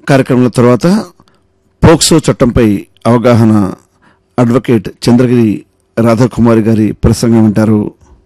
కార్యక్రమం తర్వాత పోక్సో చట్టంపై అవగాహన అడ్వకేట్ చంద్రగిరి రాధాకుమారి గారి ప్రసంగం వింటారు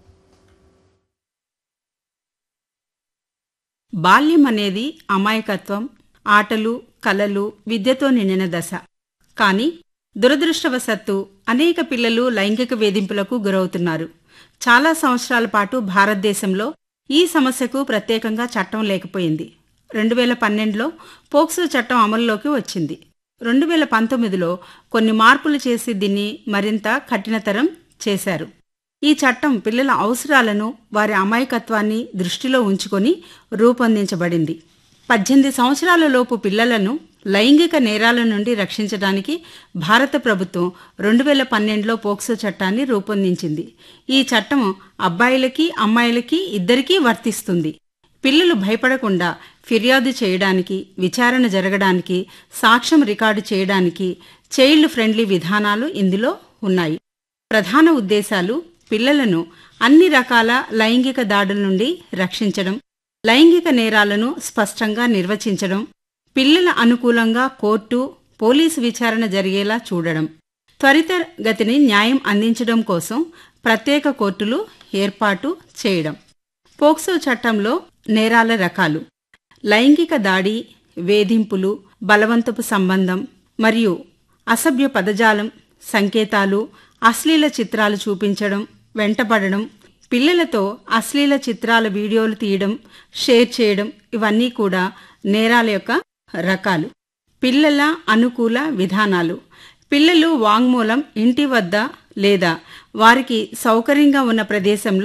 బాల్యం అనేది అమాయకత్వం ఆటలు కలలు విద్యతో నిండిన దశ కానీ దురదృష్టవశత్తు అనేక పిల్లలు లైంగిక వేధింపులకు గురవుతున్నారు చాలా సంవత్సరాల పాటు భారతదేశంలో ఈ సమస్యకు ప్రత్యేకంగా చట్టం లేకపోయింది రెండు వేల పన్నెండులో పోక్సో చట్టం అమల్లోకి వచ్చింది రెండు వేల పంతొమ్మిదిలో కొన్ని మార్పులు చేసి దీన్ని మరింత కఠినతరం చేశారు ఈ చట్టం పిల్లల అవసరాలను వారి అమాయకత్వాన్ని దృష్టిలో ఉంచుకొని రూపొందించబడింది పద్దెనిమిది సంవత్సరాల లోపు పిల్లలను లైంగిక నేరాల నుండి రక్షించడానికి భారత ప్రభుత్వం రెండు వేల పన్నెండులో పోక్సో చట్టాన్ని రూపొందించింది ఈ చట్టం అబ్బాయిలకి అమ్మాయిలకి ఇద్దరికీ వర్తిస్తుంది పిల్లలు భయపడకుండా ఫిర్యాదు చేయడానికి విచారణ జరగడానికి సాక్ష్యం రికార్డు చేయడానికి చైల్డ్ ఫ్రెండ్లీ విధానాలు ఇందులో ఉన్నాయి ప్రధాన ఉద్దేశాలు పిల్లలను అన్ని రకాల లైంగిక దాడుల నుండి రక్షించడం లైంగిక నేరాలను స్పష్టంగా నిర్వచించడం పిల్లల అనుకూలంగా కోర్టు పోలీసు విచారణ జరిగేలా చూడడం త్వరితగతిని న్యాయం అందించడం కోసం ప్రత్యేక కోర్టులు ఏర్పాటు చేయడం పోక్సో చట్టంలో నేరాల రకాలు లైంగిక దాడి వేధింపులు బలవంతపు సంబంధం మరియు అసభ్య పదజాలం సంకేతాలు అశ్లీల చిత్రాలు చూపించడం వెంటపడడం పిల్లలతో అశ్లీల చిత్రాల వీడియోలు తీయడం షేర్ చేయడం ఇవన్నీ కూడా నేరాల యొక్క రకాలు పిల్లల అనుకూల విధానాలు పిల్లలు వాంగ్మూలం ఇంటి వద్ద లేదా వారికి సౌకర్యంగా ఉన్న ప్రదేశంలో